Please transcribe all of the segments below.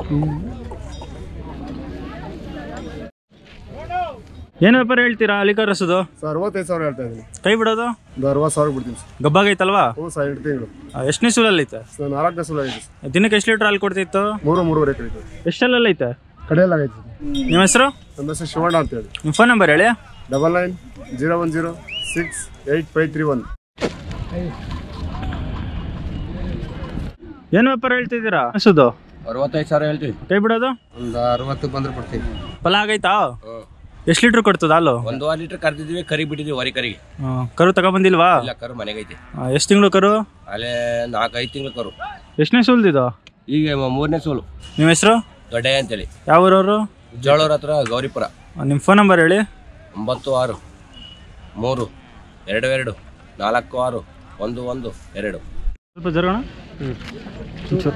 ಏನು ವ್ಯಾಪಾರ ಹೇಳ್ತೀರಾ ಅಲಿಕಾ ರಸದು ಸರ್ ಅರವತ್ತೈದು ಸಾವಿರ ಹೇಳ್ತಾ ಇದ್ದೀನಿ ಕೈ ಬಿಡೋದು ಒಂದು ಅರವತ್ತು ಸಾವಿರ ಬಿಡ್ತೀನಿ ಸರ್ ಗಬ್ಬಾಗೈತಲ್ವಾ ಹ್ಞೂ ಸರ್ ಎರಡು ತಿಂಗಳು ಎಷ್ಟನೇ ಸೂಲಲ್ಲಿ ಐತೆ ಸರ್ ನಾಲ್ಕನೇ ಸಲ ಆಗಿದೆ ಸರ್ ದಿನಕ್ಕೆ ಎಷ್ಟು ಲೀಟ್ರ್ ಹಾಲು ಕೊಡ್ತಿತ್ತು ಮೂರು ಮೂರುವರೆ ಕಡಿತು ಎಷ್ಟೆಲ್ಲ ಐತೆ ಕಡೆಯಲ್ಲಿ ಆಗೈತೆ ಸರ್ ನಿಮ್ಮ ಹೆಸರು ನಮ್ಮ ಹೆಸರು ಶಿವಣ್ಣ ಅಂತೇಳಿ ನಿಮ್ಮ ಫೋನ್ ನಂಬರ್ ಹೇಳಿ double nine zero one zero six eight five three one ಏನು ವ್ಯಾಪಾರ ಹೇಳ್ತಿದ್ದೀರಾ ಹಸುದು ಅರವತ್ತೈದು ಸಾವಿರ ಹೇಳ್ತೀವಿ ಕೈ ಬಿಡೋದು ಒಂದು ಅರವತ್ತು ಬಂದ್ರೆ ಕೊಡ್ತೀವಿ ಫಲ ಆಗೈತಾ ಎಷ್ಟು ಲೀಟ್ರ್ ಕೊಡ್ತದ ಹಾಲು ಒಂದೂವರೆ ಲೀಟರ್ ಕರೆದಿದ್ವಿ ಕರಿ ಬಿಟ್ಟಿದ್ವಿ ವರಿ ಕರಿಗೆ ಹ್ಮ್. ಕರು ತಗೊಬಂದಿಲ್ವಾ ಇಲ್ಲ ಕರು ಮನೆಗೈತಿ ಎಷ್ಟು ತಿಂಗಳು ಕರು ಅಲ್ಲೇ ನಾಲ್ಕೈದು ತಿಂಗಳು ಕರು ಎಷ್ಟನೇ ಸೂಲ್ದಿದು ಈಗ ಮೂರನೇ ಸೋಲು ನಿಮ್ಮ ಹೆಸರು ದೊಡ್ಡಯ್ಯ ಅಂತೇಳಿ ಯಾವ ಊರವರು ಜೋಳೂರ್ ಹತ್ರ ಗೌರಿಪುರ ನಿಮ್ಮ ಫೋನ್ ನಂಬರ್ ಹೇಳಿ ಒಂಬತ್ತು ಆರು ಮೂರು ಎರಡು ಎರಡು ನಾಲ್ಕು ಆರು ಒಂದು ಒಂದು ಎರಡು ಸ್ವಲ್ಪ ಜರುಗೋಣ ಒಂಚೂರು.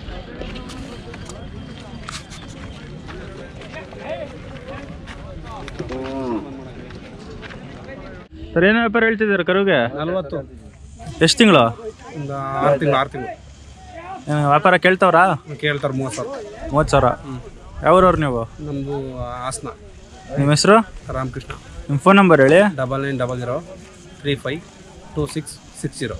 ಸರ್ ಏನು ವ್ಯಾಪಾರ ಹೇಳ್ತಿದ್ದೀರಾ ಕರುಗೆ ನಲ್ವತ್ತು ಎಷ್ಟು ತಿಂಗಳು ಒಂದು ಆರು ತಿಂಗಳು ಆರು ತಿಂಗಳು ವ್ಯಾಪಾರ ಕೇಳ್ತಾವ್ರಾ ಕೇಳ್ತಾರೆ ಮೂವತ್ತು ಸಾವಿರ ಮೂವತ್ತು ಸಾವಿರ ಯಾವ್ರವ್ರು ನೀವು ನಮ್ಮದು ಹಾಸನ ನಿಮ್ಮ ಹೆಸರು ರಾಮಕೃಷ್ಣ ನಿಮ್ಮ ಫೋನ್ ನಂಬರ್ ಹೇಳಿ double nine double zero three five two six six zero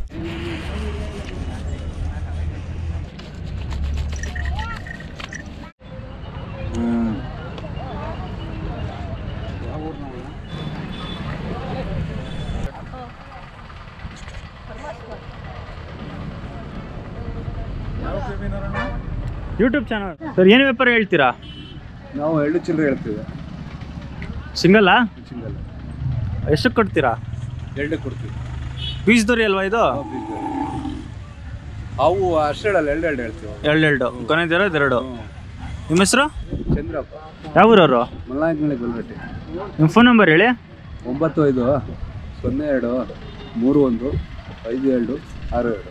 YouTube channel sir ಏನು ವ್ಯಾಪಾರ ಹೇಳ್ತೀರಾ ನಾವು ಎಳ್ಳು ಚಿಲ್ಲರೆ ಹೇಳ್ತೀವಿ ಸಿಂಗಲ್ಲಾ ಚಿಂಗಲ್ ಎಷ್ಟಕ್ಕೆ ಕೊಡ್ತೀರಾ ಎಳ್ಳು ಕೊಡ್ತೀವಿ ಬೀಜದವ್ರಿ ಅಲ್ವಾ ಇದು ಅವು ಅಷ್ಟೇಳಲ್ಲ ಎಳ್ಳು ಎಳ್ಳು ಹೇಳ್ತೀವಿ ಎರಡೆರಡು ಕೊನೆದಿರೋ ಎರಡು ನಿಮ್ಮ ಹೆಸರು ಚಂದ್ರಪ್ಪ ಯಾವ ಊರವರು ಮಲ್ನಾಯಕನಹಳ್ಳಿ ಗೊಲ್ಗಟ್ಟೆ ನಿಮ್ಮ ಫೋನ್ ನಂಬರ್ ಹೇಳಿ ಒಂಬತ್ತು ಐದು ಸೊನ್ನೆ ಎರಡು ಮೂರು ಒಂದು ಐದು ಎರಡು ಆರು ಎರಡು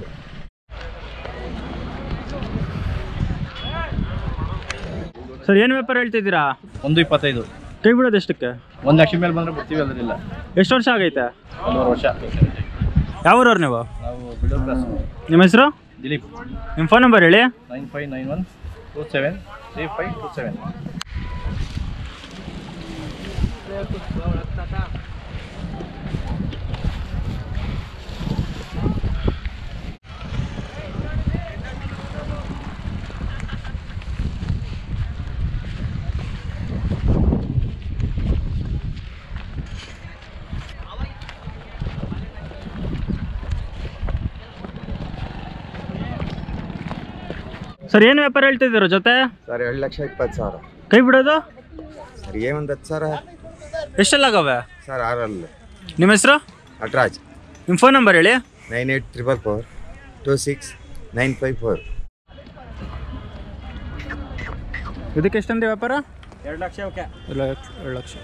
ಸರ್ ಏನು ವ್ಯಾಪಾರ ಹೇಳ್ತಿದ್ದೀರಾ ಒಂದು ಇಪ್ಪತ್ತೈದು ಕೈ ಬಿಡೋದು ಎಷ್ಟಕ್ಕೆ ಒಂದು ಲಕ್ಷ ಮೇಲೆ ಬಂದ್ರೆ ಬಿಡ್ತೀವಿ ಅದರಿಲ್ಲ ಎಷ್ಟು ವರ್ಷ ಆಗೈತೆ ಒಂದೂವರೆ ವರ್ಷ ಯಾವ ಊರವ್ರು ನೀವು ನಾವು ಬಿಡೋ ಕ್ಲಾಸ್ ನಿಮ್ಮ ಹೆಸರು ದಿಲೀಪ್ ನಿಮ್ಮ ಫೋನ್ ನಂಬರ್ ಹೇಳಿ nine five nine one two seven three five two seven sir ಏನು ವ್ಯಾಪಾರ ಹೇಳ್ತಿದ್ದೀರಾ ಜೊತೆ ಸರ್ ಎರಡು ಲಕ್ಷ ಇಪ್ಪತ್ತು ಸಾವಿರ ಕೈ ಬಿಡೋದು ಸರ್ ಏನು ಒಂದು ಹತ್ತು ಸಾವಿರ ಎಷ್ಟೆಲ್ಲ ಆಗವೆ ಸರ್ ಆರಲ್ಲಿ ನಿಮ್ಮ ಹೆಸರು ನಟರಾಜ್ ನಿಮ್ಮ ಫೋನ್ ನಂಬರ್ ಹೇಳಿ nine eight triple four two six nine five four ಇದಕ್ಕೆ ಎಷ್ಟಂದ್ರೆ ವ್ಯಾಪಾರ ಎರಡು ಲಕ್ಷ ಓಕೆ ಇಲ್ಲ ಎರಡು ಲಕ್ಷ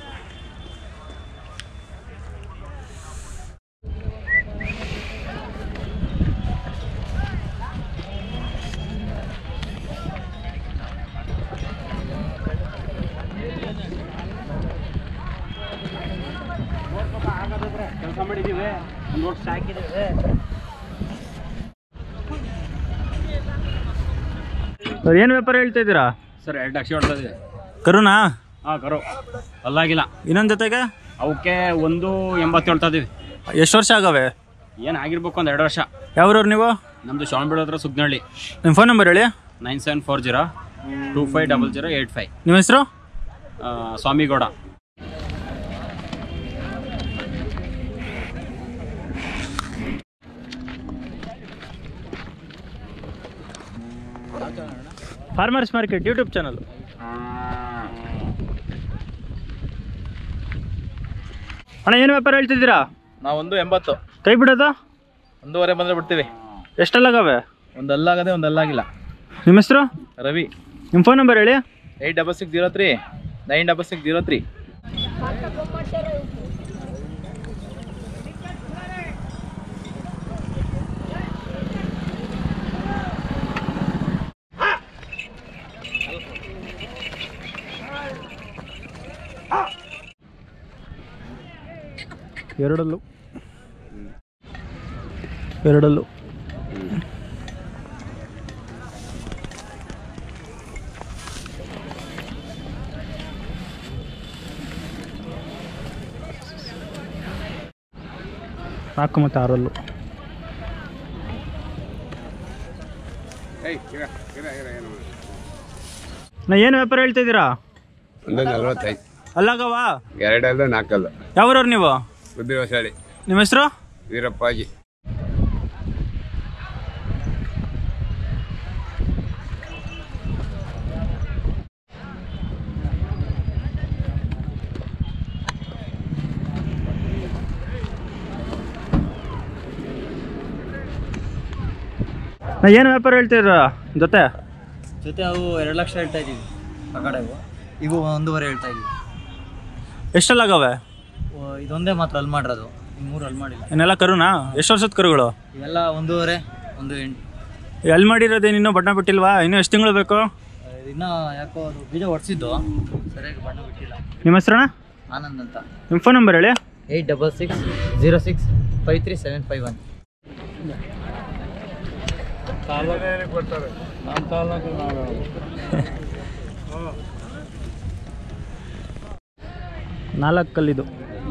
ಸರ್ ಏನು ವ್ಯಾಪಾರ ಹೇಳ್ತಾ ಇದ್ದೀರಾ ಸರ್ ಎರಡು ಲಕ್ಷ ಹೊಡ್ತಾ ಇದೆ ಕರುನಾ ಹಾಂ ಕರು ಅಲ್ಲಾಗಿಲ್ಲ ಇನ್ನೊಂದು ಜೊತೆಗೆ ಅವಕ್ಕೆ ಒಂದು ಎಂಬತ್ತು ಹೇಳ್ತಾ ಇದೀವಿ ಎಷ್ಟು ವರ್ಷ ಆಗವೆ ಏನು ಆಗಿರ್ಬೇಕು ಒಂದು ಎರಡು ವರ್ಷ ಯಾವ್ರವ್ರು ನೀವು ನಮ್ಮದು ಶ್ರವಣಬೆಳ ಹತ್ರ ಸುಗ್ನಹಳ್ಳಿ ನಿಮ್ಮ ಫೋನ್ ನಂಬರ್ ಹೇಳಿ nine seven four zero two five double zero eight five ನಿಮ್ಮ ಹೆಸರು Swamigowda farmers market YouTube channel ಅಣ್ಣ ಏನು ವ್ಯಾಪಾರ ಹೇಳ್ತಿದ್ದೀರಾ ನಾವು ಒಂದು ಎಂಬತ್ತು ಕೈ ಬಿಡೋದು ಒಂದೂವರೆ ಬಂದರೆ ಬಿಡ್ತೀವಿ ಎಷ್ಟೆಲ್ಲಾಗವೆ ಒಂದು ಅಲ್ಲಾಗದೆ ಒಂದು ಅಲ್ಲಾಗಿಲ್ಲ ನಿಮ್ಮ ಹೆಸರು ರವಿ ನಿಮ್ಮ ಫೋನ್ ನಂಬರ್ ಹೇಳಿ eight double six zero three nine double six zero three ಎರಡಲ್ಲು ಎರಡಲ್ಲು ನಾಲ್ಕು ಮತ್ತು ಆರಲ್ಲು ನಾ ಏನು ವ್ಯಾಪಾರ ಹೇಳ್ತಿದ್ದೀರಾ ಒಂದು ನಲ್ವತ್ತೈದು ಅಲ್ಲಾಗವ ಎರಡಲ್ಲ ನಾಲ್ಕಲ್ಲ ಯಾವ್ರವ್ರು ನೀವು ಬುದ್ಧಿ ಹೊಸಾಳಿ ನಿಮ್ಮ ಹೆಸರು ವೀರಪ್ಪಾಜಿ ನಾ ಏನು ವ್ಯಾಪಾರ ಹೇಳ್ತಿದ್ದೀರಾ ಜೊತೆ ಜೊತೆ ಅವು ಎರಡು ಲಕ್ಷ ಹೇಳ್ತಾ ಇದ್ದೀವಿ ಆ ಕಡೆವು ಇವು ಒಂದೂವರೆ ಹೇಳ್ತಾ ಇದ್ದೀವಿ ಎಷ್ಟಲ್ಲಾಗವೆ ಓ, ಇದೊಂದೇ ಮಾತ್ರ ಅಲ್ಲಿ ಮಾಡಿರೋದು ಈ ಮೂರು ಅಲ್ಲಿ ಮಾಡಿಲ್ಲ ಇನ್ನೆಲ್ಲ ಕರುನಾ ಎಷ್ಟು ವರ್ಷದ ಕರುಗಳು ಇವೆಲ್ಲ ಒಂದೂವರೆ ಒಂದು ಎಂಟು ಎಲ್ಲಿ ಮಾಡಿರೋದೇನು ಇನ್ನೂ ಬಣ್ಣ ಬಿಟ್ಟಿಲ್ವಾ ಇನ್ನೂ ಎಷ್ಟು ತಿಂಗಳು ಬೇಕು ಇನ್ನೂ ಯಾಕೋ ಅದು ಬೀಜ ಹೊಡ್ಸಿದ್ದು ಸರಿಯಾಗಿ ಬಣ್ಣ ಬಿಟ್ಟಿಲ್ಲ ನಿಮ್ಮ ಹೆಸರಣ್ಣ ಆನಂದ್ ಅಂತ ನಿಮ್ಮ ಫೋನ್ ನಂಬರ್ ಹೇಳಿ eight double six zero six five three seven five one ನಾಲ್ಕು ಕಲ್ಲಿದು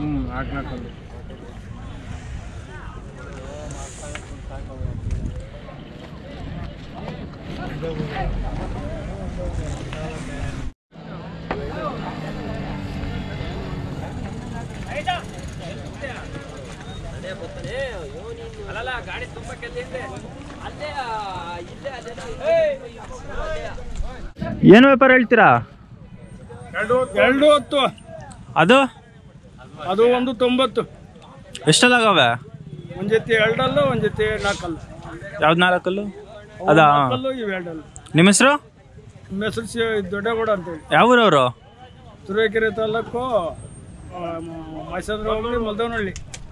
ಏನು ವ್ಯಾಪಾರ ಹೇಳ್ತೀರಾ ಎರಡು ಎರಡು ಹೊತ್ತು ಅದು ಅದು ಒಂದು ತೊಂಬತ್ತು ಎಷ್ಟಲ್ಲಾಗವೆ ಒಂದ್ ಜೊತೆ ಎರಡಲ್ಲ ಒಂದ್ ಜೊತೆ ನಾಲ್ಕಲ್ಲ ಯಾವ್ದು ನಾಲ್ಕಲ್ಲು ಅದಾ ನಾಲ್ಕಲ್ಲು ಇವು ಎರಡಲ್ಲ ನಿಮ್ಮ ಹೆಸರು ನಮ್ಮ ಹೆಸರು ಸಿ ದೊಡ್ಡಗೌಡ ಅಂತೇಳಿ ಯಾವ ಊರವರು ತುರುವೇಕೆರೆ ತಾಲೂಕು ಮೈಸೂರು ಹೋಗಿ ಮಲ್ದವನಹಳ್ಳಿ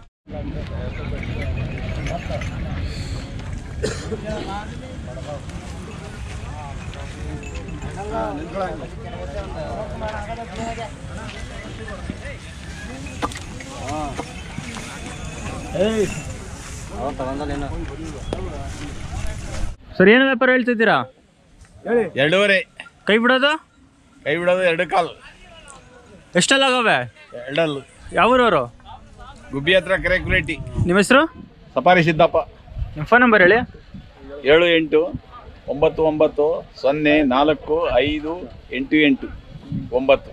ಸರ್ ಏನು ವ್ಯಾಪಾರ ಹೇಳ್ತಿದ್ದೀರಾ ಎರಡೂವರೆ ಕೈ ಬಿಡೋದು ಕೈ ಬಿಡೋದು ಎರಡು ಕಾಲು ಎಷ್ಟಲ್ಲಾಗವೆ ಎರಡಲ್ಲು ಯಾವ ಊರವರು ಗುಬ್ಬಿ ಹತ್ರ ಕರೆಕ್ಯುಲೇಟಿ ನಿಮ್ಮ ಹೆಸರು ಸಫಾರಿ ಸಿದ್ದಪ್ಪ ನಿಮ್ಮ ಫೋನ್ ನಂಬರ್ ಹೇಳಿ ಏಳು ಎಂಟು ಒಂಬತ್ತು ಒಂಬತ್ತು ಸೊನ್ನೆ ನಾಲ್ಕು ಐದು ಎಂಟು ಎಂಟು ಒಂಬತ್ತು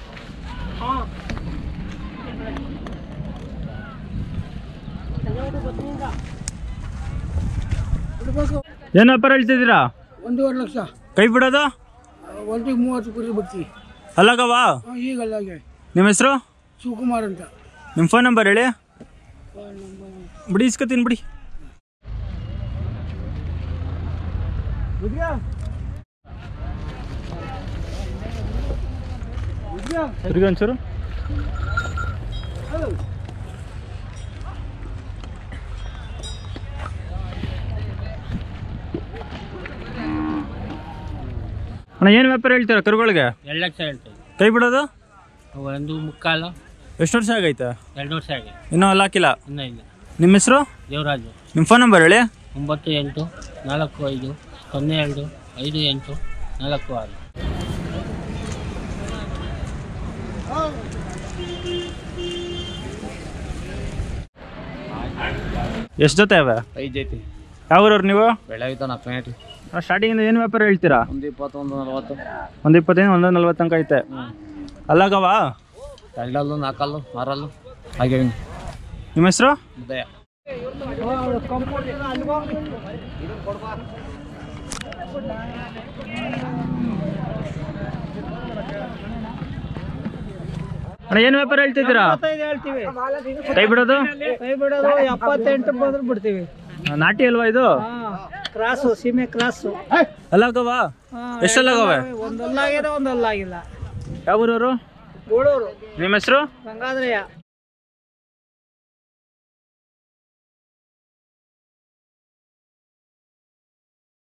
ಏನು ವ್ಯಾಪಾರ ಹೇಳ್ತಿದ್ದೀರಾ ಒಂದೂವರೆ ಲಕ್ಷ ಕೈ ಬಿಡೋದು ಒಂದಿಗೆ ಮೂವತ್ತು ಕುರಿ ಬರ್ತೀವಿ ಅಲ್ಲಾಗವ ಈಗಲ್ಲ ನಿಮ್ಮ ಹೆಸರು ಶಿವಕುಮಾರ್ ಅಂತ ನಿಮ್ಮ ಫೋನ್ ನಂಬರ್ ಹೇಳಿ ಬಿಡಿ ಇಸ್ಕೊತೀನಿ ಬಿಡಿ ತಿರ್ಗಿ ಒಂಚೂರು ಅಣ್ಣ ಏನು ವ್ಯಾಪಾರ ಹೇಳ್ತೀರಾ ಕರುಗಳಿಗೆ ಎರಡು ಲಕ್ಷ ಹೇಳ್ತೀವಿ ಕೈ ಬಿಡೋದು ಒಂದು ಮುಕ್ಕಾಲು ಎಷ್ಟು ವರ್ಷ ಆಗೈತೆ ಎರಡು ವರ್ಷ ಆಗಿದೆ ಇನ್ನೂ ಅಲ್ಲಿ ಹಾಕಿಲ್ಲ ಇನ್ನೂ ಇಲ್ಲ ನಿಮ್ಮ ಹೆಸರು ದೇವರಾಜು ನಿಮ್ಮ ಫೋನ್ ನಂಬರ್ ಹೇಳಿ ಒಂಬತ್ತು ಎಂಟು ನಾಲ್ಕು ಐದು ಸೊನ್ನೆ ಎರಡು ಐದು ಎಂಟು ನಾಲ್ಕು ಆರು ಎಷ್ಟು ಜೊತೆ ಅವೆ ಐದು ಜೈತಿ ಯಾವ್ರವ್ರು ನೀವು ಬೆಳಗಿತ ನಾಲ್ಕು ಮಿನಿಟ್ ಸ್ಟಾರ್ಟಿಂಗಿಂದ ಏನು ವ್ಯಾಪಾರ ಹೇಳ್ತೀರಾ ಒಂದು ಇಪ್ಪತ್ತು ಒಂದು ನಲ್ವತ್ತು ಒಂದು ಇಪ್ಪತ್ತೈದು ಒಂದು ನಲ್ವತ್ತು ತನಕ ಐತೆ ಅಲ್ಲಾಗವ ಎರಡಲ್ಲು ನಾಲ್ಕಲ್ಲು ಆರಲ್ಲು ಹಾಗೆ ನಿಮ್ಮ ಹೆಸರು ಉದಯ ಅಣ್ಣ ಏನು ವ್ಯಾಪಾರ ಹೇಳ್ತಿದ್ದೀರಾ ಹೇಳ್ತೀವಿ ಕೈ ಬಿಡೋದು ಕೈ ಬಿಡೋದು ಎಪ್ಪತ್ತೆಂಟು ಬಂದ್ರೆ ಬಿಡ್ತೀವಿ ಆ, ನಾಟಿ ಅಲ್ವಾ ಇದು ಕ್ರಾಸು ಸೀಮೆ ಕ್ರಾಸು ಅಲ್ಲಾಗವ ಎಷ್ಟಲ್ಲಾಗವೆ ಒಂದಲ್ಲಾಗಿದೆ ಒಂದಲ್ಲಾಗಿಲ್ಲ ಯಾವ ಊರವರು ಗೂಳೂರು ನಿಮ್ಮ ಹೆಸರು ಗಂಗಾಧರಯ್ಯ